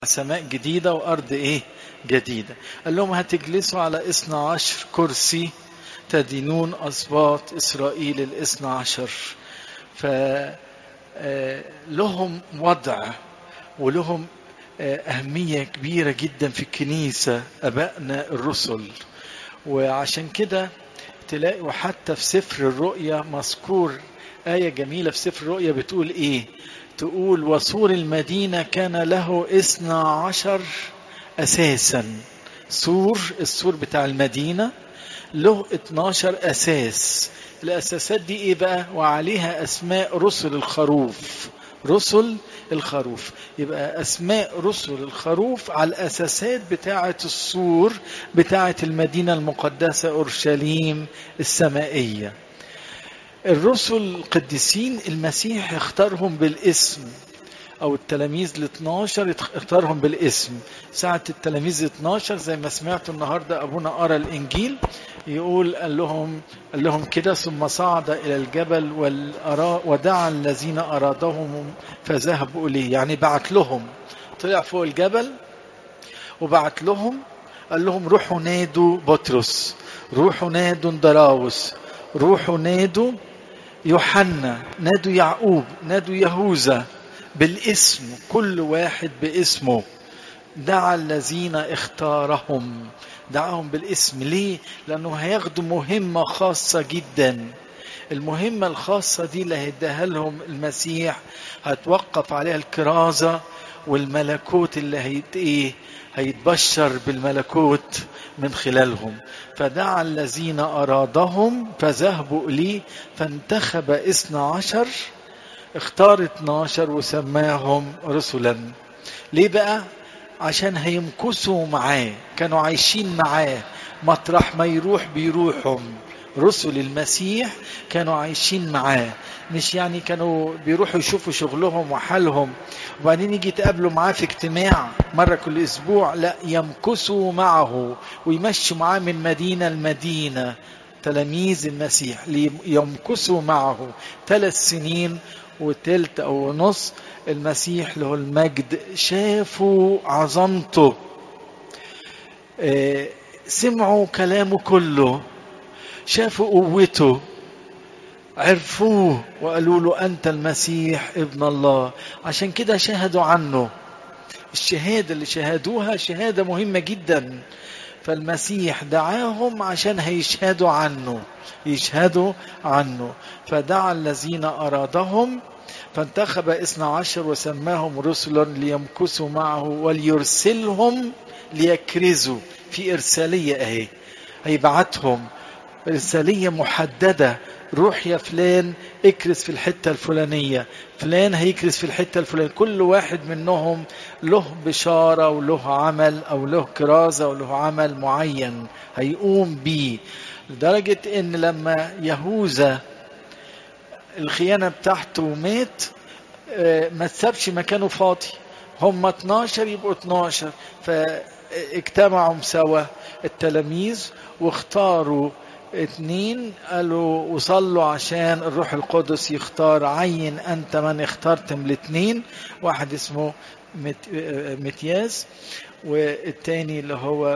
سماء جديدة وأرض إيه جديدة قال لهم هتجلسوا على إثنى عشر كرسي تدينون أسباط إسرائيل الإثنى عشر فلهم وضع ولهم أهمية كبيرة جدا في الكنيسة أبائنا الرسل وعشان كده تلاقوا حتى في سفر الرؤيا مذكور آية جميلة في سفر الرؤيا بتقول إيه تقول وسور المدينة كان له اثنى عشر أساسا سور السور بتاع المدينة له 12 أساس الأساسات دي إيه بقى وعليها أسماء رسل الخروف رسل الخروف يبقى أسماء رسل الخروف على الأساسات بتاعة السور بتاعة المدينة المقدسة أورشليم السمائية الرسل القديسين المسيح اختارهم بالاسم او التلاميذ ال 12 اختارهم بالاسم ساعة التلاميذ ال 12 زي ما سمعتوا النهارده ابونا قرا الانجيل يقول قال لهم قال لهم كده ثم صعد الى الجبل ودعا الذين ارادهم فذهبوا اليه يعني بعت لهم طلع فوق الجبل وبعت لهم قال لهم روحوا نادوا بطرس روحوا نادوا دراوس روحوا نادوا يوحنا نادوا يعقوب نادوا يهوذا بالاسم كل واحد باسمه دعا الذين اختارهم دعاهم بالاسم ليه لانه هياخدوا مهمه خاصه جدا المهمه الخاصه دي اللي هيديها لهم المسيح هتوقف عليها الكرازه والملكوت اللي هيت ايه هيتبشر بالملكوت من خلالهم فدعا الذين أرادهم فذهبوا إليه فانتخب اثنى عشر اختار اتناشر وسماهم رسلا ليه بقى عشان هيمكثوا معاه كانوا عايشين معاه مطرح ما يروح بيروحهم رسل المسيح كانوا عايشين معاه مش يعني كانوا بيروحوا يشوفوا شغلهم وحالهم وبعدين يجي يتقابلوا معاه في اجتماع مرة كل أسبوع لا يمكثوا معه ويمشوا معاه من مدينة لمدينة تلاميذ المسيح ليمكثوا معه ثلاث سنين وتلت أو نص المسيح له المجد شافوا عظمته سمعوا كلامه كله شافوا قوته عرفوه وقالوا له أنت المسيح ابن الله عشان كده شهدوا عنه الشهادة اللي شهدوها شهادة مهمة جدا فالمسيح دعاهم عشان هيشهدوا عنه يشهدوا عنه فدعا الذين أرادهم فانتخب اثنى عشر وسماهم رسلا ليمكثوا معه وليرسلهم ليكرزوا في إرسالية أهي هيبعتهم رسالية محددة روح يا فلان اكرس في الحتة الفلانية فلان هيكرس في الحتة الفلانية كل واحد منهم له بشارة وله عمل أو له كرازة وله عمل معين هيقوم بيه لدرجة ان لما يهوذا الخيانة بتاعته مات ما تسابش مكانه فاضي هم 12 يبقوا 12 فاجتمعوا سوا التلاميذ واختاروا اتنين قالوا وصلوا عشان الروح القدس يختار عين انت من اخترت من الاتنين واحد اسمه متياس والتاني اللي هو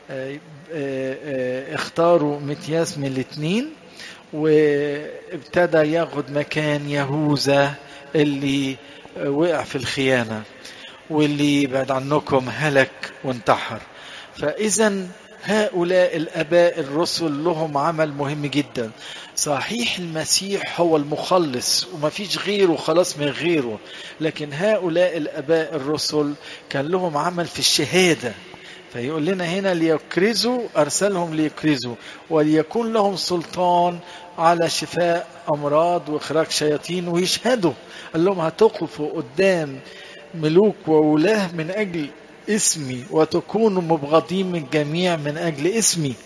اختاروا متياس من الاتنين وابتدى ياخد مكان يهوذا اللي وقع في الخيانة واللي بعد عنكم هلك وانتحر فإذا هؤلاء الاباء الرسل لهم عمل مهم جدا صحيح المسيح هو المخلص وما فيش غيره خلاص من غيره لكن هؤلاء الاباء الرسل كان لهم عمل في الشهاده فيقول لنا هنا ليكرزوا ارسلهم ليكرزوا وليكون لهم سلطان على شفاء امراض واخراج شياطين ويشهدوا قال لهم هتقفوا قدام ملوك وولاه من اجل اسمي وتكونوا مبغضين من الجميع من اجل اسمي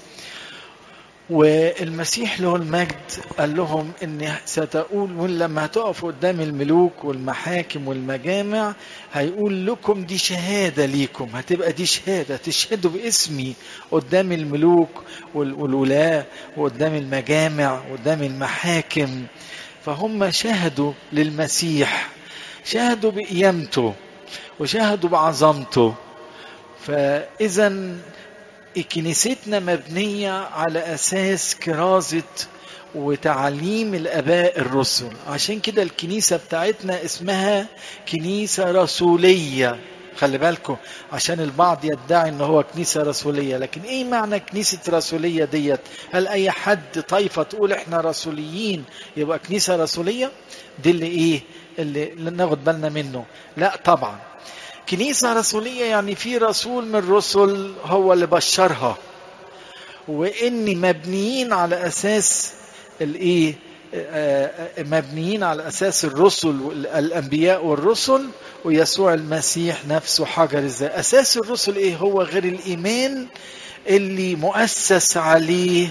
والمسيح له المجد قال لهم ان ستقول لما هتقفوا قدام الملوك والمحاكم والمجامع هيقول لكم دي شهاده ليكم هتبقى دي شهاده تشهدوا باسمي قدام الملوك والولاة وقدام المجامع وقدام المحاكم فهم شهدوا للمسيح شهدوا بقيامته وشهدوا بعظمته فإذا كنيستنا مبنية على أساس كرازة وتعليم الآباء الرسل عشان كده الكنيسة بتاعتنا اسمها كنيسة رسولية خلي بالكم عشان البعض يدعي ان هو كنيسة رسولية لكن ايه معنى كنيسة رسولية ديت هل اي حد طائفة تقول احنا رسوليين يبقى كنيسة رسولية دي اللي ايه اللي ناخد بالنا منه لا طبعا كنيسة رسولية يعني في رسول من الرسل هو اللي بشرها وإني مبنيين على أساس الإيه مبنيين على أساس الرسل الأنبياء والرسل ويسوع المسيح نفسه حجر ازاي أساس الرسل إيه هو غير الإيمان اللي مؤسس عليه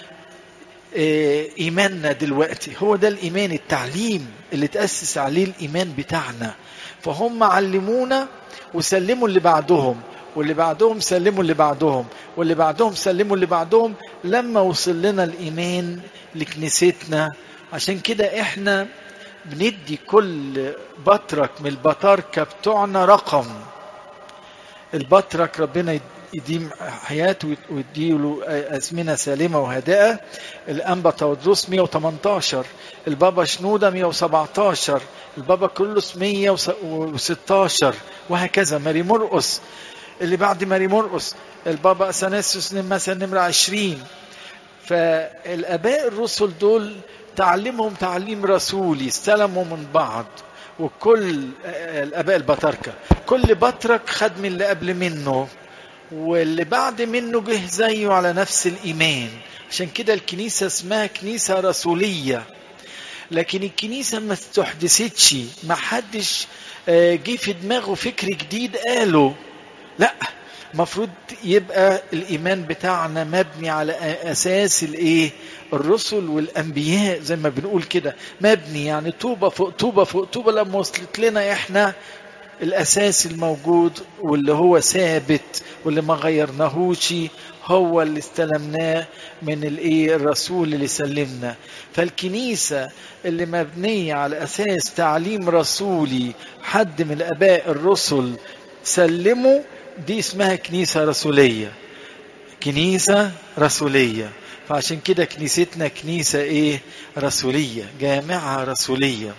إيماننا دلوقتي هو ده الإيمان التعليم اللي تأسس عليه الإيمان بتاعنا فهم علمونا وسلموا اللي بعدهم واللي بعدهم سلموا اللي بعدهم واللي بعدهم سلموا اللي بعدهم لما وصل لنا الإيمان لكنيستنا عشان كده احنا بندي كل بطرك من البطاركة بتوعنا رقم البطرك ربنا يديم حياته ويديله أزمنة سالمة وهادئة الأنبا تودروس 118 البابا شنودة 117 البابا كرولوس 116 وهكذا ماري مرقس اللي بعد ماري مرقس البابا أثناسيوس مثلا نمرة 20 فالآباء الرسل دول تعلمهم تعليم رسولي استلموا من بعض وكل الآباء البطاركة كل بطرك خد من اللي قبل منه واللي بعد منه جه زيه على نفس الإيمان عشان كده الكنيسة اسمها كنيسة رسولية لكن الكنيسة ما استحدثتش ما حدش جه في دماغه فكر جديد قاله لا المفروض يبقى الإيمان بتاعنا مبني على أساس الإيه الرسل والأنبياء زي ما بنقول كده مبني يعني طوبة فوق طوبة فوق طوبة لما وصلت لنا إحنا الأساس الموجود واللي هو ثابت واللي ما غيرناهوش هو اللي استلمناه من الايه الرسول اللي سلمنا فالكنيسة اللي مبنية على أساس تعليم رسولي حد من الآباء الرسل سلموا دي اسمها كنيسة رسولية كنيسة رسولية فعشان كده كنيستنا كنيسة ايه رسولية جامعة رسولية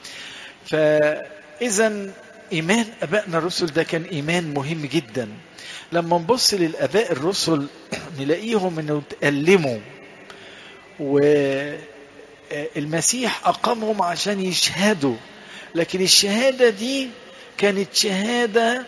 فإذا إيمان أبائنا الرسل ده كان إيمان مهم جدا لما نبص للآباء الرسل نلاقيهم إنه تألموا والمسيح أقامهم عشان يشهدوا لكن الشهادة دي كانت شهادة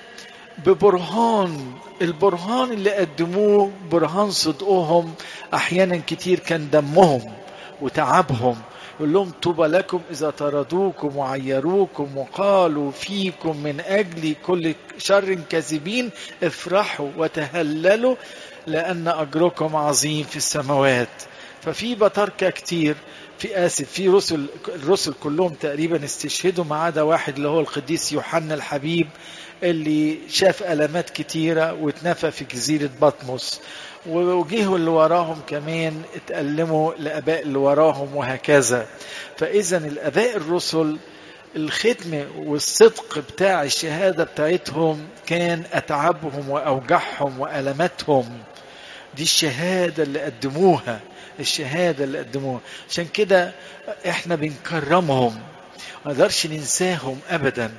ببرهان البرهان اللي قدموه برهان صدقهم أحيانا كتير كان دمهم وتعبهم يقول لهم طوبى لكم إذا طردوكم وعيروكم وقالوا فيكم من أجل كل شر كاذبين افرحوا وتهللوا لأن أجركم عظيم في السماوات ففي بطاركة كتير في آسف في رسل الرسل كلهم تقريبا استشهدوا ما عدا واحد اللي هو القديس يوحنا الحبيب اللي شاف ألمات كتيرة واتنفى في جزيرة بطمس وجيهوا اللي وراهم كمان اتألموا لأباء اللي وراهم وهكذا فإذا الأباء الرسل الختم والصدق بتاع الشهادة بتاعتهم كان أتعبهم وأوجعهم وألمتهم دي الشهادة اللي قدموها الشهادة اللي قدموها عشان كده احنا بنكرمهم ما نقدرش ننساهم أبدا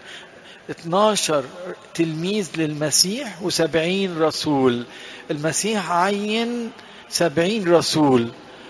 12 تلميذ للمسيح و70 رسول المسيح عين 70 رسول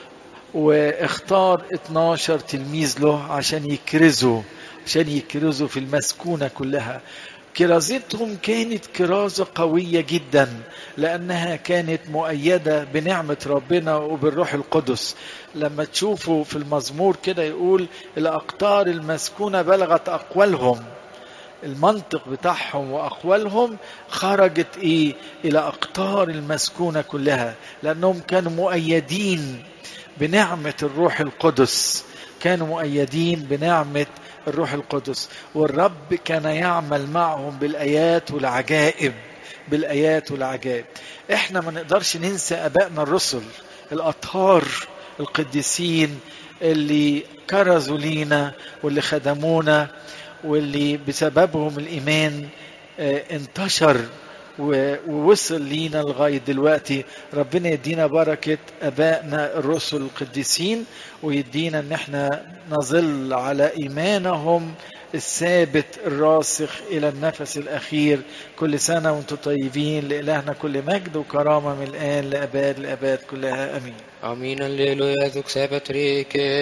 واختار 12 تلميذ له عشان يكرزوا عشان يكرزوا في المسكونة كلها كرازتهم كانت كرازة قوية جدا لأنها كانت مؤيدة بنعمة ربنا وبالروح القدس لما تشوفوا في المزمور كده يقول الأقطار المسكونة بلغت أقوالهم المنطق بتاعهم واقوالهم خرجت ايه الى اقطار المسكونه كلها لانهم كانوا مؤيدين بنعمه الروح القدس كانوا مؤيدين بنعمه الروح القدس والرب كان يعمل معهم بالايات والعجائب بالايات والعجائب احنا ما نقدرش ننسى ابائنا الرسل الاطهار القديسين اللي كرزوا لينا واللي خدمونا واللي بسببهم الإيمان آه، انتشر و- ووصل لينا لغاية دلوقتي ربنا يدينا بركة أبائنا الرسل القديسين ويدينا ان احنا نظل على إيمانهم الثابت الراسخ إلى النفس الأخير كل سنة وانتم طيبين لإلهنا كل مجد وكرامة من الآن لأباد الأباد كلها أمين Amin, alleluia, duk sebetrike.